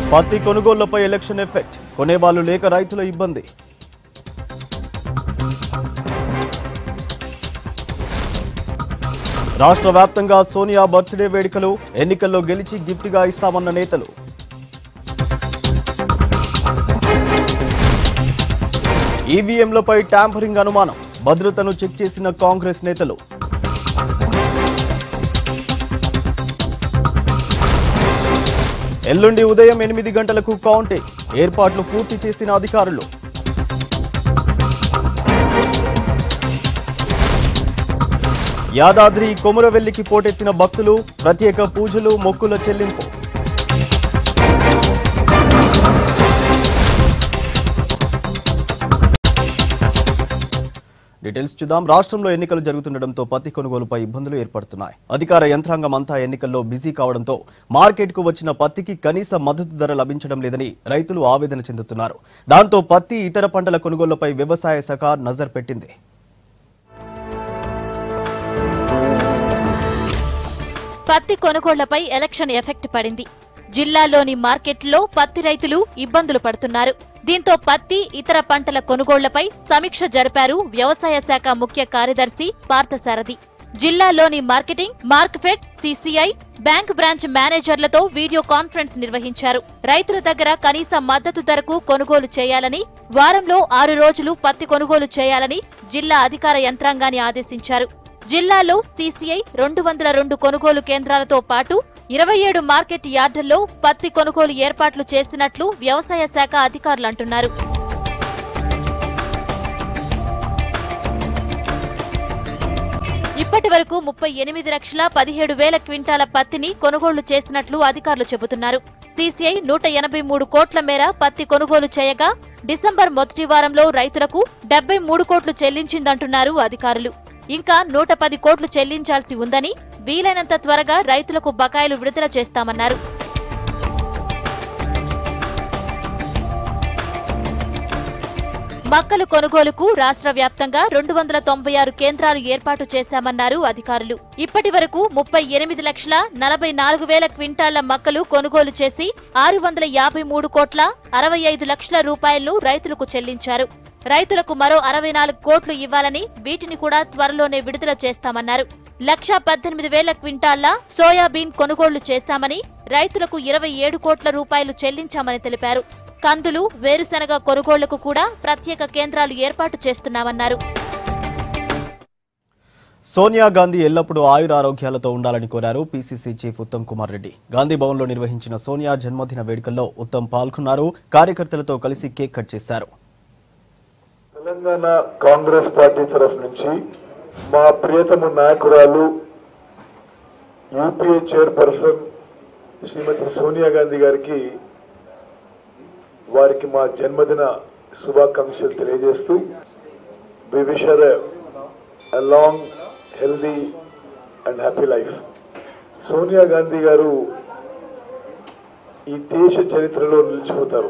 పత్తి కొనుగోళ్లపై election effect కొనేవాళ్లు లేక రైతుల ఇబ్బంది రాష్ట్ర వ్యాప్తంగా సోనియా బర్త్డే వేడుకలు ఎన్నికల్లో గెలిచి గిఫ్ట్గా ఇస్తామన్న నేతలు ఈవీఎంలపై ట్యాంపరింగ్ అనుమానం భద్రతను చెక్ చేసిన కాంగ్రెస్ నేతలు ఎల్లుండి ఉదయం ఎనిమిది గంటలకు కౌంటింగ్ ఏర్పాట్లు పూర్తి చేసిన అధికారులు యాదాద్రి కొమురవెల్లికి పోటెత్తిన భక్తులు ప్రత్యేక పూజలు మొక్కుల చెల్లింపు డీటెయిల్స్ చూద్దాం రాష్ట్రంలో ఎన్నికలు జరుగుతుండటంతో పత్తి కొనుగోలుపై ఇబ్బందులు ఏర్పడుతున్నాయి అధికార యంత్రాంగం అంతా ఎన్నికల్లో బిజీ కావడంతో మార్కెట్కు వచ్చిన పత్తికి కనీస మద్దతు ధర లభించడం లేదని రైతులు ఆవేదన చెందుతున్నారు దాంతో పత్తి ఇతర పంటల కొనుగోలుపై వ్యవసాయ శాఖ నజర్ పెట్టింది పత్తి కొనుగోళ్లపై ఎలక్షన్ ఎఫెక్ట్ పడింది జిల్లాలోని మార్కెట్లో పత్తి రైతులు ఇబ్బందులు పడుతున్నారు దీంతో పత్తి ఇతర పంటల కొనుగోళ్లపై సమీక్ష జరిపారు వ్యవసాయ శాఖ ముఖ్య కార్యదర్శి పార్థసారథి జిల్లాలోని marketing Markfed CCI bank branch మేనేజర్లతో వీడియో కాన్ఫరెన్స్ నిర్వహించారు రైతుల దగ్గర కనీస మద్దతు ధరకు కొనుగోలు చేయాలని వారంలో ఆరు రోజులు పత్తి కొనుగోలు చేయాలని జిల్లా అధికార యంత్రాంగాన్ని ఆదేశించారు జిల్లాలో సీసీఐ రెండు వందల రెండు కొనుగోలు కేంద్రాలతో పాటు ఇరవై ఏడు మార్కెట్ యార్డుల్లో పత్తి కొనుగోలు ఏర్పాట్లు చేసినట్లు వ్యవసాయ శాఖ అధికారులు అంటున్నారు ఇప్పటి వరకు ముప్పై ఎనిమిది లక్షల పదిహేడు వేల క్వింటాల పత్తిని కొనుగోళ్లు చేసినట్లు అధికారులు చెబుతున్నారు సీసీఐ నూట ఎనభై మూడు కోట్ల మేర పత్తి కొనుగోలు చేయగా డిసెంబర్ మొదటి వారంలో రైతులకు డెబ్బై మూడు కోట్లు చెల్లించిందంటున్నారు అధికారులు ఇంకా నూట పది కోట్లు చెల్లించాల్సి ఉందని వీలైనంత త్వరగా రైతులకు బకాయిలు విడుదల చేస్తామన్నారు మక్కలు కొనుగోలుకు రాష్ట్ర వ్యాప్తంగా రెండు వందల తొంభై ఆరు కేంద్రాలు ఏర్పాటు చేశామన్నారు అధికారులు ఇప్పటి వరకు ముప్పై ఎనిమిది లక్షల నలభై నాలుగు వేల క్వింటాళ్ల మక్కలు కొనుగోలు చేసి ఆరు వందల యాభై మూడు కోట్ల అరవై ఐదు లక్షల రూపాయలను రైతులకు చెల్లించారు రైతులకు మరో అరవై నాలుగు కోట్లు ఇవ్వాలని వీటిని కూడా త్వరలోనే విడుదల చేస్తామన్నారు లక్ష పద్దెనిమిది వేల క్వింటాళ్ల సోయాబీన్ కొనుగోళ్లు చేశామని రైతులకు ఇరవై ఏడు కోట్ల రూపాయలు చెల్లించామని తెలిపారు కందులు వేరుశనగ కొనుగోళ్లకు కూడా ప్రత్యేక కేంద్రాలు ఏర్పాటు చేస్తున్నామన్నారు సోనియా గాంధీ ఎల్లప్పుడూ ఆయుర ఆరోగ్యాలతో ఉండాలని కోరారు పీసీసీ చీఫ్ ఉత్తమ్ కుమార్ రెడ్డి గాంధీ భవన్లో నిర్వహించిన సోనియా జన్మదిన వేడుకల్లో ఉత్తమ్ పాల్గొన్నారు కార్యకర్తలతో కలిసి కేక్ కట్ చేశారు తెలంగాణ కాంగ్రెస్ పార్టీ తరఫు నుంచి మా ప్రియతమ నాయకురాలు యూపీఏ చైర్పర్సన్ శ్రీమతి సోనియా గాంధీ గారికి వారికి మా జన్మదిన శుభాకాంక్షలు తెలియజేస్తూ we wish a long healthy and happy life Sonia Gandhi గారు ఈ దేశ చరిత్రలో నిలిచిపోతారు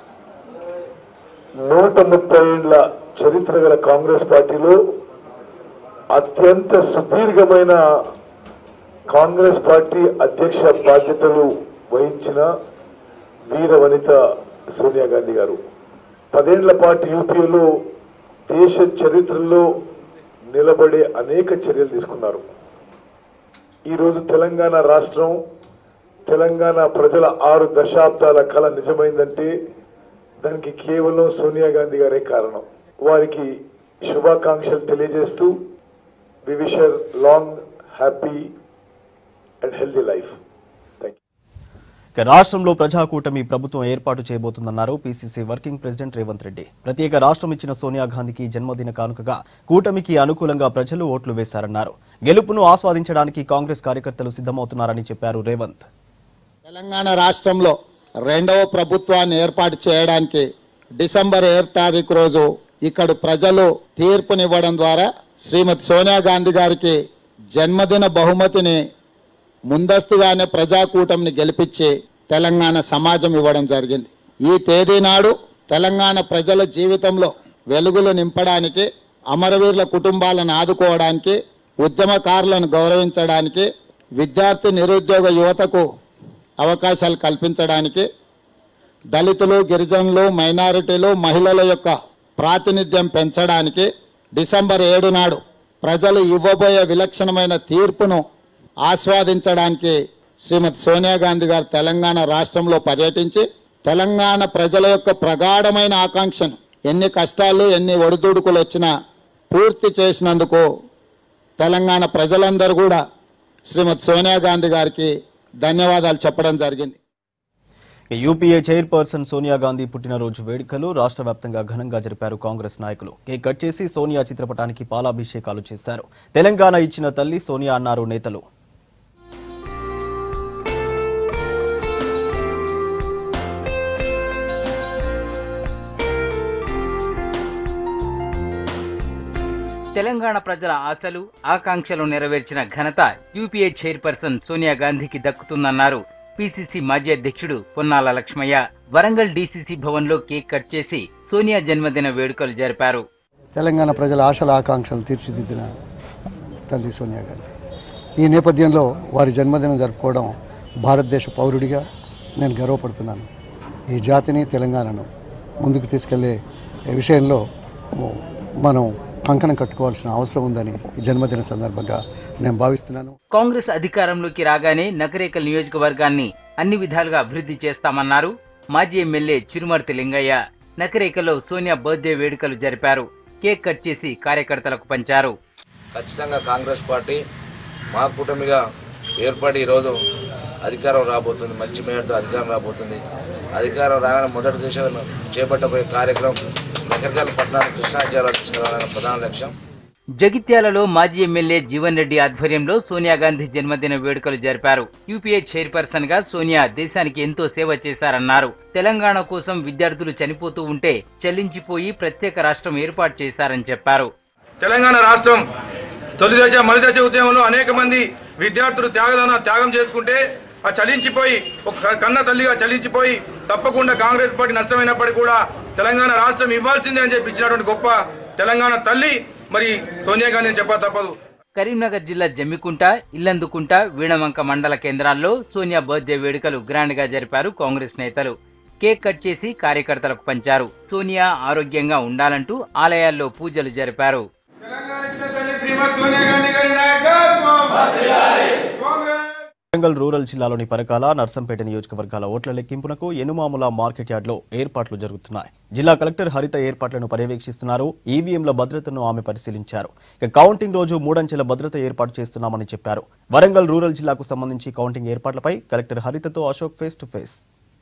నూట ముప్పై ఏళ్ల చరిత్ర గల కాంగ్రెస్ పార్టీలో అత్యంత సుదీర్ఘమైన కాంగ్రెస్ పార్టీ అధ్యక్ష బాధ్యతలు వహించిన వీర వనిత సోనియా గాంధీ గారు పదేళ్ల పాటు యూపీఏలో దేశ చరిత్రలో నిలబడే అనేక చర్యలు తీసుకున్నారు ఈరోజు తెలంగాణ రాష్ట్రం తెలంగాణ ప్రజల ఆరు దశాబ్దాల కళ నిజమైందంటే దానికి కేవలం సోనియా గాంధీ గారే కారణం వారికి శుభాకాంక్షలు తెలియజేస్తూ we wish a long happy and healthy life thank ఇక రాష్ట్రంలో ప్రజాకూటమి ప్రభుత్వం ఏర్పాటు చేయబోతుందన్నారు PCC working president Revanth Reddy ప్రత్యేక రాష్ట్రం ఇచ్చిన సోనియా గాంధీకి జన్మదిన కానుకగా కూటమికి అనుకూలంగా ప్రజలు ఓట్లు వేశారన్నారు గెలుపును ఆస్వాదించడానికి కాంగ్రెస్ కార్యకర్తలు సిద్ధమవుతున్నారని చెప్పారు రేవంత్ తెలంగాణ రాష్ట్రంలో రెండవ ప్రభుత్వాన్ని ఏర్పాటు చేయడానికి డిసెంబర్ ఏడు తారీఖు రోజు ఇక్కడ ప్రజలు తీర్పునివ్వడం ద్వారా శ్రీమతి సోనియా గాంధీ గారికి జన్మదిన బహుమతిని ముందస్తుగానే ప్రజాకూటమిని గెలిపించి తెలంగాణ సమాజం ఇవ్వడం జరిగింది ఈ తేదీ నాడు తెలంగాణ ప్రజల జీవితంలో వెలుగులు నింపడానికి అమరవీరుల కుటుంబాలను ఆదుకోవడానికి ఉద్యమకారులను గౌరవించడానికి విద్యార్థి నిరుద్యోగ యువతకు అవకాశాలు కల్పించడానికి దళితులు గిరిజనులు మైనారిటీలు మహిళల యొక్క ప్రాతినిధ్యం పెంచడానికి డిసెంబర్ ఏడు నాడు ప్రజలు ఇవ్వబోయే విలక్షణమైన తీర్పును ఆస్వాదించడానికి శ్రీమతి సోనియా గాంధీ గారు తెలంగాణ రాష్ట్రంలో పర్యటించి తెలంగాణ ప్రజల యొక్క ప్రగాఢమైన ఆకాంక్షను ఎన్ని కష్టాలు ఎన్ని ఒడిదుడుకులు వచ్చినా పూర్తి చేసినందుకు తెలంగాణ ప్రజలందరూ కూడా శ్రీమతి సోనియా గాంధీ గారికి ధన్యవాదాలు చెప్పడం జరిగింది యూపీఏ చైర్పర్సన్ సోనియా గాంధీ పుట్టినరోజు వేడుకలు రాష్ట్ర వ్యాప్తంగా ఘనంగా జరిపారు కాంగ్రెస్ నాయకులు కేక్ కట్ చేసి సోనియా చిత్రపటానికి పాలాభిషేకాలు చేశారు తెలంగాణ ఇచ్చిన తల్లి సోనియా అన్నారు నేతలు తెలంగాణ ప్రజల ఆశలు ఆకాంక్షలు నెరవేర్చిన ఘనత యూపీఏ చైర్పర్సన్ సోనియా గాంధీకి దక్కుతుందన్నారు పిసిసి మాజీ అధ్యక్షుడు పొన్నాల లక్ష్మయ్య వరంగల్ డీసీసీ భవన్లో కేక్ కట్ చేసి సోనియా జన్మదిన వేడుకలు జరిపారు తెలంగాణ ప్రజల ఆశల ఆకాంక్షలు తీర్చిదిద్దిన తల్లి సోనియా గాంధీ ఈ నేపథ్యంలో వారి జన్మదినం జరుపుకోవడం భారతదేశ పౌరుడిగా నేను గర్వపడుతున్నాను ఈ జాతిని తెలంగాణను ముందుకు తీసుకెళ్లే విషయంలో మనం కంకణం కట్టుకోవాల్సిన అవసరం ఉందని ఈ జన్మదిన సందర్భంగా నేను భావిస్తున్నాను కాంగ్రెస్ అధికారంలోకి రాగానే నకరేకల్ నియోజకవర్గాన్ని అన్ని విధాలుగా అభివృద్ధి చేస్తామన్నారు మాజీ ఎమ్మెల్యే చిరుమర్తి లింగయ్య నకరేకల్లో సోనియా బర్త్డే వేడుకలు జరిపారు కేక్ కట్ చేసి కార్యకర్తలకు పంచారు ఖచ్చితంగా కాంగ్రెస్ పార్టీ మా కూటమిగా ఏర్పడి ఈరోజు అధికారం రాబోతుంది మంచి మేరతో అధికారం రాబోతుంది అధికారం రాగానే మొదటి దిశ చేపట్టబోయే కార్యక్రమం నగరకాల పట్టణాన్ని కృష్ణా జిల్లా తీసుకురావాలనే ప్రధాన లక్ష్యం జగిత్యాలలో మాజీ ఎమ్మెల్యే జీవన్ రెడ్డి ఆధ్వర్యంలో సోనియా గాంధీ జన్మదిన వేడుకలు జరిపారు యూపీఏ చైర్పర్సన్ గా సోనియా దేశానికి ఎంతో సేవ చేశారన్నారు తెలంగాణ కోసం విద్యార్థులు చనిపోతూ ఉంటే చెల్లించిపోయి ప్రత్యేక రాష్ట్రం ఏర్పాటు చేశారని చెప్పారు తెలంగాణ రాష్ట్రం తొలి దశ మలి దశ ఉద్యమంలో అనేక మంది విద్యార్థులు త్యాగదాన త్యాగం చేసుకుంటే ఆ చలించిపోయి ఒక కన్న తల్లిగా చలించిపోయి తప్పకుండా కాంగ్రెస్ పార్టీ నష్టమైనప్పటికీ కూడా తెలంగాణ రాష్ట్రం ఇవ్వాల్సిందే అని చెప్పి ఇచ్చినటువంటి గొప్ప తెలంగాణ తల్లి మరి సోనియా గాంధీ అని చెప్ప తప్పదు కరీంనగర్ జిల్లా జమ్మికుంట ఇల్లందుకుంట వీణవంక మండల కేంద్రాల్లో సోనియా బర్త్డే వేడుకలు గ్రాండ్ గా జరిపారు కాంగ్రెస్ నేతలు కేక్ కట్ చేసి కార్యకర్తలకు పంచారు సోనియా ఆరోగ్యంగా ఉండాలంటూ ఆలయాల్లో పూజలు జరిపారు తెలంగాణ ఇచ్చిన తల్లి శ్రీమతి సోనియా గాంధీ గారి నాయకత్వం కాంగ్రెస్ వరంగల్ రూరల్ జిల్లాలోని పరకాల నర్సంపేట నియోజకవర్గాల ఓట్ల లెక్కింపునకు ఎనుమాముల మార్కెట్ యార్డ్లో ఏర్పాట్లు జరుగుతున్నాయి జిల్లా కలెక్టర్ హరిత ఏర్పాట్లను పర్యవేక్షిస్తున్నారు ఈవీఎంల భద్రతను ఆమె పరిశీలించారు ఇక కౌంటింగ్ రోజు మూడంచెల భద్రత ఏర్పాటు చేస్తున్నామని చెప్పారు వరంగల్ రూరల్ జిల్లాకు సంబంధించి కౌంటింగ్ ఏర్పాట్లపై కలెక్టర్ హరితతో Ashok face to face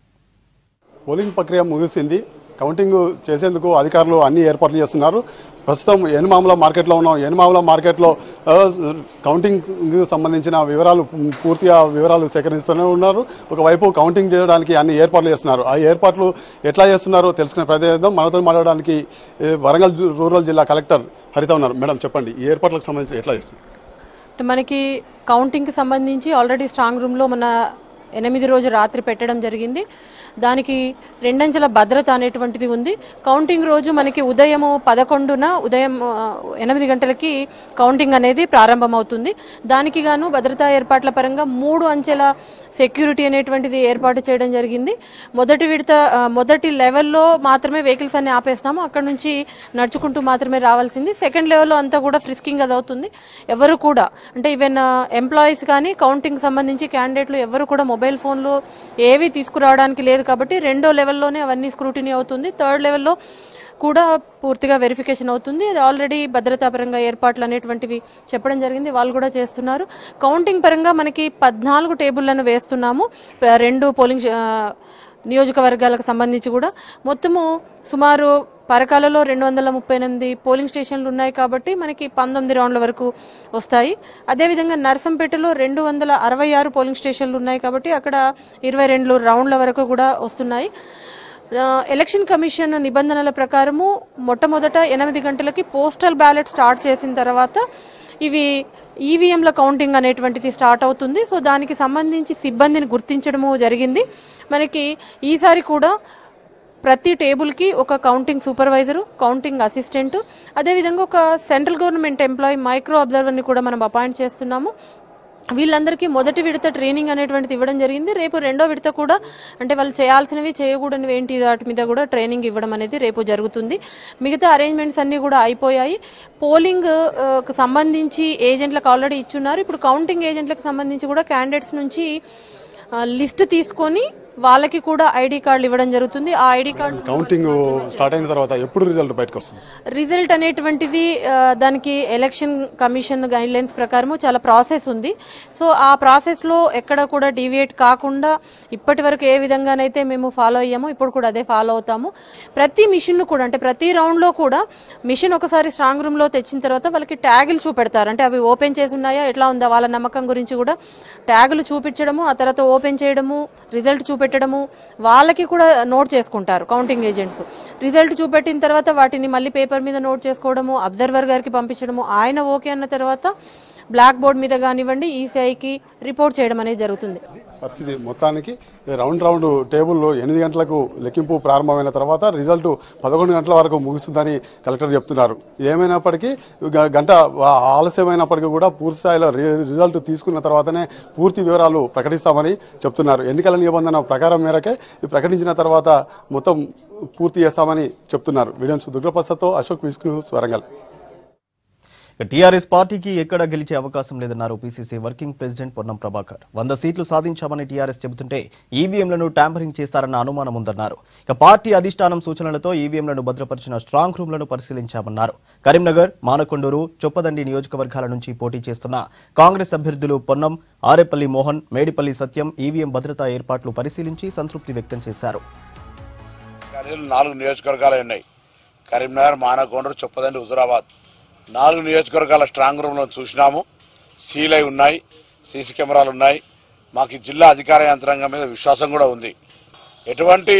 polling ప్రక్రియ ముగిసింది కౌంటింగ్ చేసేందుకు అధికారులు అన్ని ఏర్పాట్లు చేస్తున్నారు ప్రస్తుతం ఎనుమాముల మార్కెట్లో ఉన్నాం ఎనుమాముల మార్కెట్లో ఆ, కౌంటింగ్ సంబంధించిన వివరాలు పూర్తిగా వివరాలు సేకరిస్తూనే ఉన్నారు ఒకవైపు కౌంటింగ్ చేయడానికి అన్ని ఏర్పాట్లు చేస్తున్నారు ఆ ఏర్పాట్లు ఎట్లా చేస్తున్నారో తెలుసుకునే ప్రయత్నం మనతో మాట్లాడడానికి ఏ, వరంగల్ జు- రూరల్ జిల్లా కలెక్టర్ హరిత ఉన్నారు మేడం చెప్పండి ఈ ఏర్పాట్లకు సంబంధించి ఎట్లా చేస్తున్నారు అంటే మనకి కౌంటింగ్కి సంబంధించి ఆల్రెడీ స్ట్రాంగ్ రూమ్లో మన ఎనిమిది రోజు రాత్రి పెట్టడం జరిగింది దానికి రెండంచెల భద్రత అనేటువంటిది ఉంది కౌంటింగ్ రోజు మనకి ఉదయం పదకొండున ఉదయం ఆ, ఎనిమిది గంటలకి కౌంటింగ్ అనేది ప్రారంభమవుతుంది దానికి గాను భద్రతా ఏర్పాట్ల పరంగా మూడు అంచెల సెక్యూరిటీ అనేటువంటిది ఏర్పాటు చేయడం జరిగింది మొదటి విడత ఆ, మొదటి లెవెల్లో మాత్రమే వెహికల్స్ అన్ని ఆపేస్తాము అక్కడ నుంచి నడుచుకుంటూ మాత్రమే రావాల్సింది సెకండ్ లెవెల్లో అంతా కూడా ఫ్రిస్కింగ్ అది అవుతుంది ఎవరు కూడా అంటే ఈవెన్ ఎంప్లాయీస్ కానీ కౌంటింగ్ సంబంధించి క్యాండిడేట్లు ఎవరు కూడా మొబైల్ ఫోన్లు ఏవి తీసుకురావడానికి లేదు కాబట్టి రెండో లెవెల్లోనే అవన్నీ స్క్రూటినీ అవుతుంది థర్డ్ లెవెల్లో కూడా పూర్తిగా వెరిఫికేషన్ అవుతుంది అది ఆల్రెడీ భద్రతాపరంగా ఏర్పాట్లు అనేటువంటివి చెప్పడం జరిగింది వాళ్ళు కూడా చేస్తున్నారు కౌంటింగ్ పరంగా మనకి పద్నాలుగు టేబుళ్లను వేస్తున్నాము ప- రెండు పోలింగ్ ఆ, నియోజకవర్గాలకు సంబంధించి కూడా మొత్తము సుమారు పరకాలలో రెండు వందల ముప్పై ఎనిమిది పోలింగ్ స్టేషన్లు ఉన్నాయి కాబట్టి మనకి పంతొమ్మిది రౌండ్ల వరకు వస్తాయి అదేవిధంగా నర్సంపేటలో రెండు వందల అరవై ఆరు పోలింగ్ స్టేషన్లు ఉన్నాయి కాబట్టి అక్కడ ఇరవై రెండు రౌండ్ల వరకు కూడా వస్తున్నాయి ఆ, ఎలక్షన్ కమిషన్ నిబంధనల ప్రకారము మొట్టమొదట ఎనిమిది గంటలకి పోస్టల్ బ్యాలెట్ స్టార్ట్ చేసిన తర్వాత ఇవి ఈవీఎంల కౌంటింగ్ అనేటువంటిది స్టార్ట్ అవుతుంది సో దానికి సంబంధించి సిబ్బందిని గుర్తించడము జరిగింది మనకి ఈసారి కూడా ప్రతి టేబుల్కి ఒక కౌంటింగ్ సూపర్వైజరు కౌంటింగ్ అసిస్టెంట్ అదేవిధంగా ఒక సెంట్రల్ గవర్నమెంట్ ఎంప్లాయీ మైక్రో అబ్జర్వర్ని కూడా మనం అపాయింట్ చేస్తున్నాము వీళ్ళందరికీ మొదటి విడత ట్రైనింగ్ అనేటువంటిది ఇవ్వడం జరిగింది రేపు రెండో విడత కూడా అంటే వాళ్ళు చేయాల్సినవి చేయకూడనివి ఏంటి వాటి మీద కూడా ట్రైనింగ్ ఇవ్వడం అనేది రేపు జరుగుతుంది మిగతా అరేంజ్మెంట్స్ అన్నీ కూడా అయిపోయాయి పోలింగ్ ఆ, కు సంబంధించి ఏజెంట్లకు ఆల్రెడీ ఇచ్చున్నారు ఇప్పుడు కౌంటింగ్ ఏజెంట్లకు సంబంధించి కూడా క్యాండిడేట్స్ నుంచి లిస్ట్ తీసుకొని వాళ్ళకి కూడా ఐడి కార్డులు ఇవ్వడం జరుగుతుంది ఆ ఐడి కార్డు కౌంటింగ్ స్టార్ట్ అయిన తర్వాత ఎప్పుడు రిజల్ట్ బయటకు వస్తుంది రిజల్ట్ అనేటువంటిది ఆ, దానికి ఎలక్షన్ కమిషన్ గైడ్ లైన్స్ ప్రకారము చాలా ప్రాసెస్ ఉంది సో ఆ ప్రాసెస్లో ఎక్కడ కూడా డీవియేట్ కాకుండా ఇప్పటి వరకు ఏ విధంగానైతే మేము ఫాలో అయ్యామో ఇప్పుడు కూడా అదే ఫాలో అవుతాము ప్రతి మిషన్ కూడా అంటే ప్రతి రౌండ్లో కూడా మిషన్ ఒకసారి స్ట్రాంగ్ రూమ్లో తెచ్చిన తర్వాత వాళ్ళకి ట్యాగులు చూపెడతారు అంటే అవి ఓపెన్ చేసి ఉన్నాయా ఎట్లా ఉందా వాళ్ళ నమ్మకం గురించి కూడా ట్యాగులు చూపించడము ఆ తర్వాత ఓపెన్ చేయడము రిజల్ట్ చూపెట్టడము వాళ్ళకి కూడా నోట్ చేసుకుంటారు కౌంటింగ్ ఏజెంట్స్ రిజల్ట్ చూపెట్టిన తర్వాత వాటిని మళ్ళీ పేపర్ మీద నోట్ చేసుకోవడము అబ్జర్వర్ గారికి పంపించడము ఆయన ఓకే అన్న తర్వాత బ్లాక్ బోర్డ్ మీద కానివ్వండి ఈసీఐకి రిపోర్ట్ చేయడం అనేది జరుగుతుంది పరిస్థితి మొత్తానికి రౌండ్ రౌండ్ టేబుల్లో ఎనిమిది గంటలకు లెక్కింపు ప్రారంభమైన తర్వాత రిజల్ట్ పదకొండు గంటల వరకు ముగుస్తుందని కలెక్టర్ చెప్తున్నారు ఏమైనప్పటికీ గ- గంట ఆ- ఆలస్యమైనప్పటికీ కూడా పూర్తి స్థాయిలో రి- రిజల్ట్ తీసుకున్న తర్వాతనే పూర్తి వివరాలు ప్రకటిస్తామని చెప్తున్నారు ఎన్నికల నిబంధన ప్రకారం మేరకే ఇది ప్రకటించిన తర్వాత మొత్తం పూర్తి చేస్తామని చెప్తున్నారు వీడియోస్ దుర్గప్రసాద్తో అశోక్ విష్ణు న్యూస్ వరంగల్ టీఆర్ఎస్ పార్టీకి ఎక్కడ గెలిచే అవకాశం లేదన్నారు PCC working president Ponnam Prabhakar వంద సీట్లు సాధించామని టీఆర్ఎస్ చెబుతుంటే ఈవీఎంలను ట్యాంపరింగ్ చేస్తారన్న అనుమానం ఉందన్నారు ఇక పార్టీ అధిష్టానం సూచనలతో ఈవీఎంలను భద్రపరిచిన స్ట్రాంగ్ రూమ్లను పరిశీలించామన్నారు కరీంనగర్ మానకొండూరు చొప్పదండి నియోజకవర్గాల నుంచి పోటీ చేస్తున్న కాంగ్రెస్ అభ్యర్థులు పొన్నం ఆరేపల్లి మోహన్ మేడిపల్లి సత్యం ఈవీఎం భద్రతా ఏర్పాట్లు పరిశీలించి సంతృప్తి వ్యక్తం చేశారు కార్యాలయాలు నాలుగు నియోజకవర్గాలు ఉన్నాయి కరీంనగర్ మానకొండూరు చొప్పదండి హుజురాబాద్ నాలుగు నియోజకవర్గాల స్ట్రాంగ్ రూమ్లను చూసినాము సీల్ అయి ఉన్నాయి సీసీ కెమెరాలు ఉన్నాయి మాకు ఈ జిల్లా అధికార యంత్రాంగం మీద విశ్వాసం కూడా ఉంది ఎటువంటి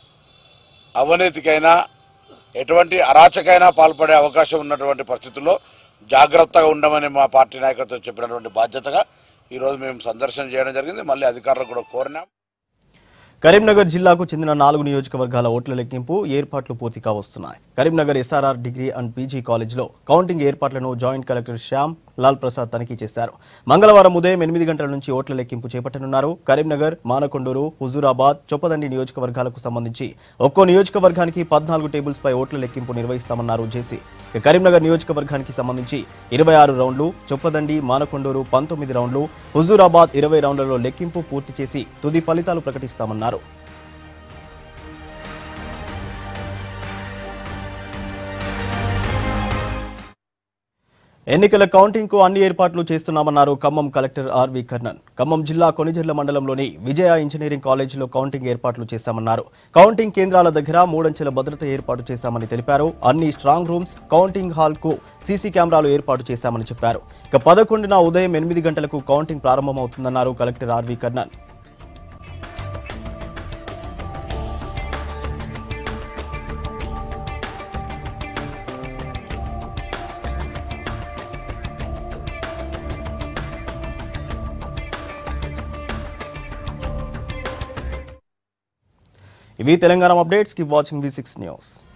అవినీతికైనా ఎటువంటి అరాచకైనా పాల్పడే అవకాశం ఉన్నటువంటి పరిస్థితుల్లో జాగ్రత్తగా ఉండమని మా పార్టీ నాయకత్వం చెప్పినటువంటి బాధ్యతగా ఈరోజు మేము సందర్శన చేయడం జరిగింది మళ్ళీ అధికారులకు కూడా కోరినాం కరీంనగర్ జిల్లాకు చెందిన నాలుగు నియోజకవర్గాల ఓట్ల లెక్కింపు ఏర్పాట్లు పూర్తి కావస్తున్నాయి Karimnagar SRR degree and PG కాలేజీలో కౌంటింగ్ ఏర్పాట్లను జాయింట్ కలెక్టర్ శ్యామ్ లాల్ ప్రసాద్ తనిఖీ చేశారు మంగళవారం ఉదయం ఎనిమిది గంటల నుంచి ఓట్ల లెక్కింపు చేపట్టనున్నారు కరీంనగర్ మానకొండూరు హుజూరాబాద్ చొప్పదండి నియోజకవర్గాలకు సంబంధించి ఒక్కో నియోజకవర్గానికి పద్నాలుగు టేబుల్స్ పై ఓట్ల లెక్కింపు నిర్వహిస్తామన్నారు జేసీ ఇక కరీంనగర్ నియోజకవర్గానికి సంబంధించి ఇరవై ఆరు రౌండ్లు చొప్పదండి మానకొండూరు పంతొమ్మిది రౌండ్లు హుజూరాబాద్ ఇరవై రౌండ్లలో లెక్కింపు పూర్తి చేసి తుది ఫలితాలు ప్రకటిస్తామన్నారు ఎన్నికల కౌంటింగ్ కు అన్ని ఏర్పాట్లు చేస్తున్నామన్నారు ఖమ్మం కలెక్టర్ ఆర్వి కర్ణన్ ఖమ్మం జిల్లా కొనిజర్ల మండలంలోని విజయ ఇంజనీరింగ్ కాలేజీలో కౌంటింగ్ ఏర్పాట్లు చేశామన్నారు కౌంటింగ్ కేంద్రాల దగ్గర మూడంచెల భద్రత ఏర్పాటు చేశామని తెలిపారు అన్ని స్ట్రాంగ్ రూమ్స్ కౌంటింగ్ హాల్ కు సీసీ కెమెరాలు ఏర్పాటు చేశామని చెప్పారు ఇక పదకొండున ఉదయం ఎనిమిది గంటలకు కౌంటింగ్ ప్రారంభమవుతుందన్నారు కలెక్టర్ ఆర్వి కర్ణన్ ఇవి తెలంగాణ అప్డేట్స్ కి వాచింగ్ వి సిక్స్ న్యూస్